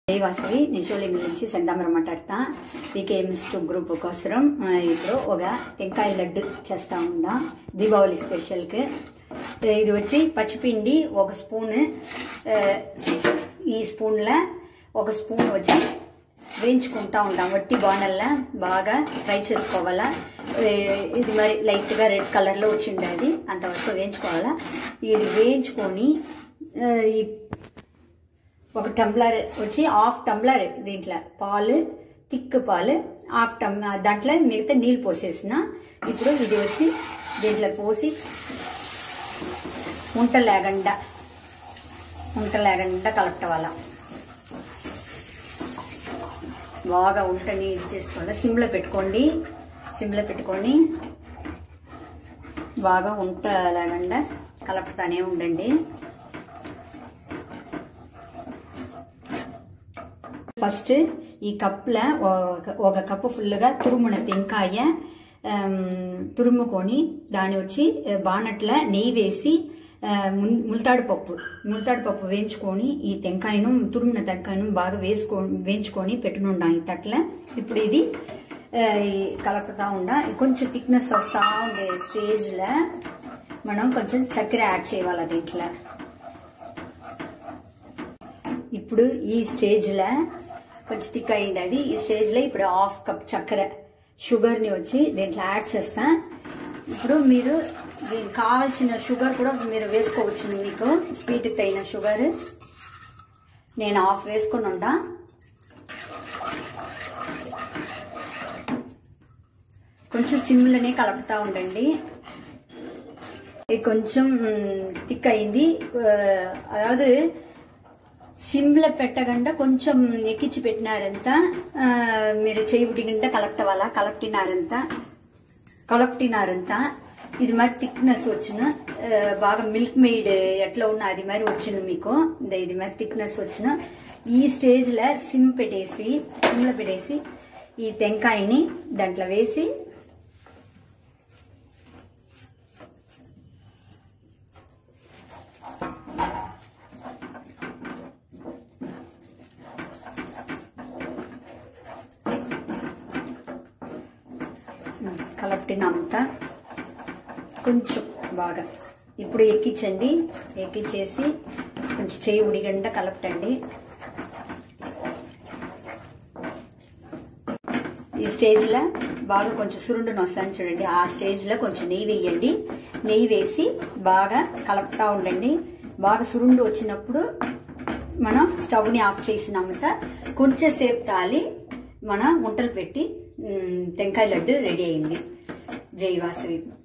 జై వాసవి నిశోలింగ్ నుంచి సెందామరం మాట్లాడతా పీకేఎంఎస్ టూ గ్రూప్ కోసం ఆ, ఇప్పుడు ఒక టెంకాయ లడ్డు చేస్తా ఉందా దీపావళి స్పెషల్కి ఇది వచ్చి పచ్చిపిండి ఒక స్పూన్ ఆ, ఈ స్పూన్లో ఒక స్పూన్ వచ్చి వేయించుకుంటా ఉంటాం వట్టి బాణల్లా బాగా ఫ్రై చేసుకోవాలా ఏ, ఇది మరి లైట్గా రెడ్ కలర్లో వచ్చిండే అది అంతవరకు వేయించుకోవాలా ఇది వేయించుకొని ఆ, ఈ ఒక టంబ్లర్ వచ్చి హాఫ్ టంబ్లర్ దీంట్లో పాలు థిక్ పాలు హాఫ్ టమ్ దాంట్లో మిగతా నీళ్ళు పోసేసిన ఇప్పుడు ఇది వచ్చి దీంట్లో పోసి ఉంట లేకుండా ఉంట లేకుండా కలపటవాల బాగా ఉంటని ఇది చేసుకోవాలి సిమ్లో పెట్టుకోండి సిమ్లో పెట్టుకొని బాగా ఉంట లేకుండా కలుపుతానే ఉండండి ఫస్ట్ ఈ కప్లో ఒక- ఒక కప్పు ఫుల్గా తురుమున తెంకాయ ఆమ్, తురుముకొని దాని వచ్చి ఆ, బాణట్ల నెయ్యి వేసి ఆ, ముల్- ముల్తాడు పప్పు ముల్తాడు పప్పు వేయించుకొని ఈ తెంకాయను తురుమున తెంకాయను బాగా వేసుకో వేయించుకొని పెట్టునుండా ఈ తట్ల ఇప్పుడు ఇది ఆ, ఈ కలుపుతా ఉండా కొంచెం థిక్నెస్ వస్తా ఉండే స్టేజ్లో మనం కొంచెం చక్కెర యాడ్ చేయాలి దీంట్లో ఇప్పుడు ఈ స్టేజ్లో కొంచెం థిక్ అయింది అది ఈ స్టేజ్లో ఇప్పుడు హాఫ్ కప్ చక్కెర షుగర్ని వచ్చి దీంట్లో యాడ్ చేస్తా ఇప్పుడు మీరు దీనికి కావాల్సిన షుగర్ కూడా మీరు వేసుకోవచ్చు మీకు స్వీట్ తగిన షుగర్ నేను హాఫ్ వేసుకుని ఉంటా కొంచెం సిమ్లోనే కలుపుతా ఉండండి ఇది కొంచెం థిక్ అయింది ఆ, అதாவது సిమ్లో పెట్టకుండా కొంచెం ఎక్కించి పెట్టినారంత ఆ, మీరు చేయి ఉడిగింట కలెక్టవాలా కలెక్టినారంత కలెక్టినారంత ఇది మరి థిక్నెస్ వచ్చిన ఆ, బాగా మిల్క్ మెయిడ్ ఎట్లా ఉన్నా అది మరి వచ్చిన మీకు ఇదే ఇది మరి థిక్నెస్ వచ్చిన ఈ స్టేజ్లో సిమ్ పెట్టేసి సిమ్లో పెట్టేసి ఈ టెంకాయని దాంట్లో వేసి కలపటినంత కొంచెం బాగా ఇప్పుడు ఎక్కించండి ఎక్కించేసి కొంచెం చేయి ఉడిగంట కలపటండి ఈ స్టేజ్లో బాగా కొంచెం సురుండును వస్తాను చూడండి ఆ స్టేజ్లో కొంచెం నెయ్యి వేయండి నెయ్యి వేసి బాగా కలుపుతూ ఉండండి బాగా సురుండు వచ్చినప్పుడు మనం స్టవ్ని ఆఫ్ చేసినామంత కొంచెం సేపు తాలి మనం ముంటలు పెట్టి ఉమ్, టెంకాయ లడ్డు రెడీ అయింది జై వాసవి